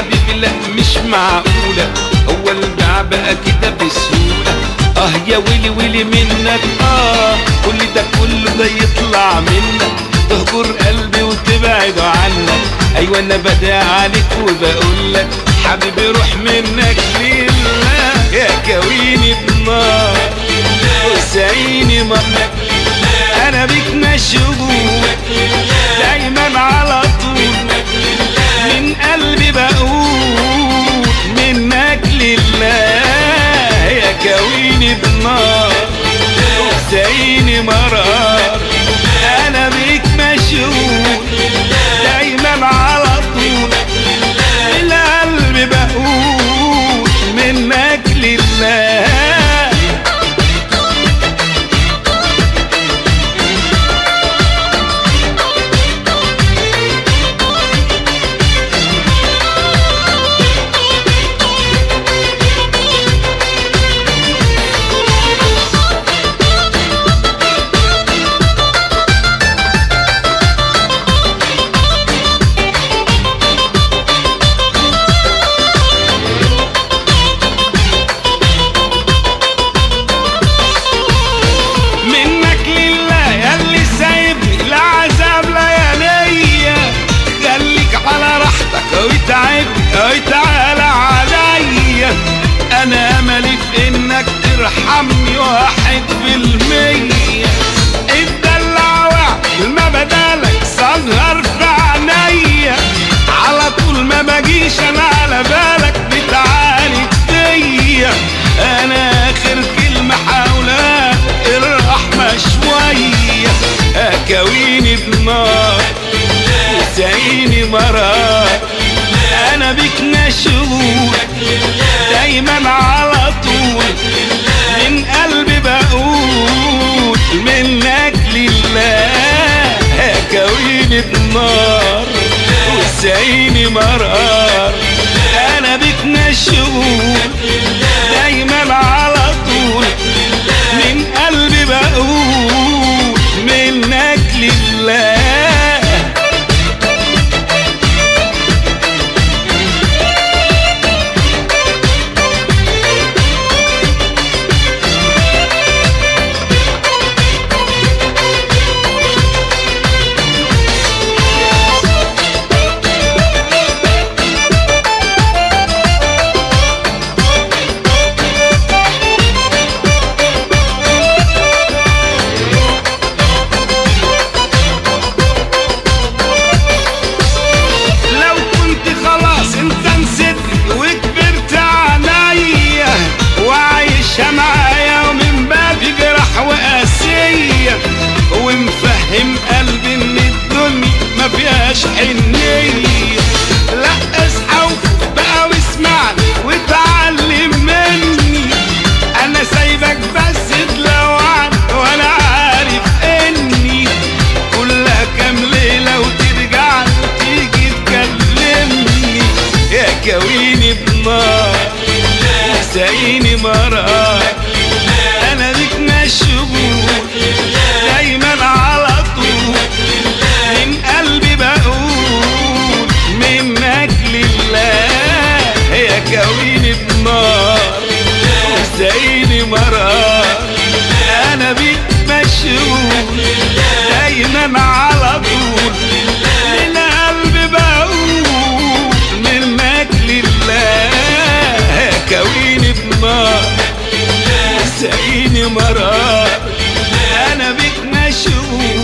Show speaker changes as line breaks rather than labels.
حبيبي لا مش معقولة هو البيع بقى كده بسهولة اه يا ويلي ويلي منك اه كل ده كله ده يطلع منك تهجر قلبي وتبعد عنك ايوه انا بدع عليك وبقول لك حبيبي روح منك لله يا كويني بنار وسعيني منك انا بيك مشغول دايما على طول من قلبي بقول منك لله يا كويني بنار وسعيني مرار انا بيك مشغول دايما على طول من قلبي بقول منك لله منك لله ياللي سايبني لعذاب لياليا خليك على راحتك وتعبني وتعالى عليا انا املي في انك ترحمني واحد في المية الدلع وعد ما بدالك سهر في عينيا على طول ما بجيش انا على بالك بتعاند فيا انا اخر كلمة حاولك الرحمة شوية اكويني بنار وسعيني مرار انا بيك مشغول دايما على طول من قلبي بقول منك لله كويني بنار وسعيني مرار انا بيك مشغول دايما على طول من قلبي بقول منك لله لو كنت خلاص انت نسيتني وكبرت عليا وعايشة معايا ومن باب جرح وقاسية ومفهم قلبي ان الدنيا ما فيهاش حنية لا اصحى وفوق بقى واسمعني وتعلم مني انا سايبك بس تلوعن وانا عارف اني كلها كام ليلة وترجع تيجي تكلمني يا كويني بنار سعيني مرار انا بيك مشغول دايما على طول من قلبي بقول منك لله يا كويني بنار سعيني مرار انا بيك مشغول دايما على طول من قلبي بقول منك لله كويني بنار سعيني مرار انا بيك مشغول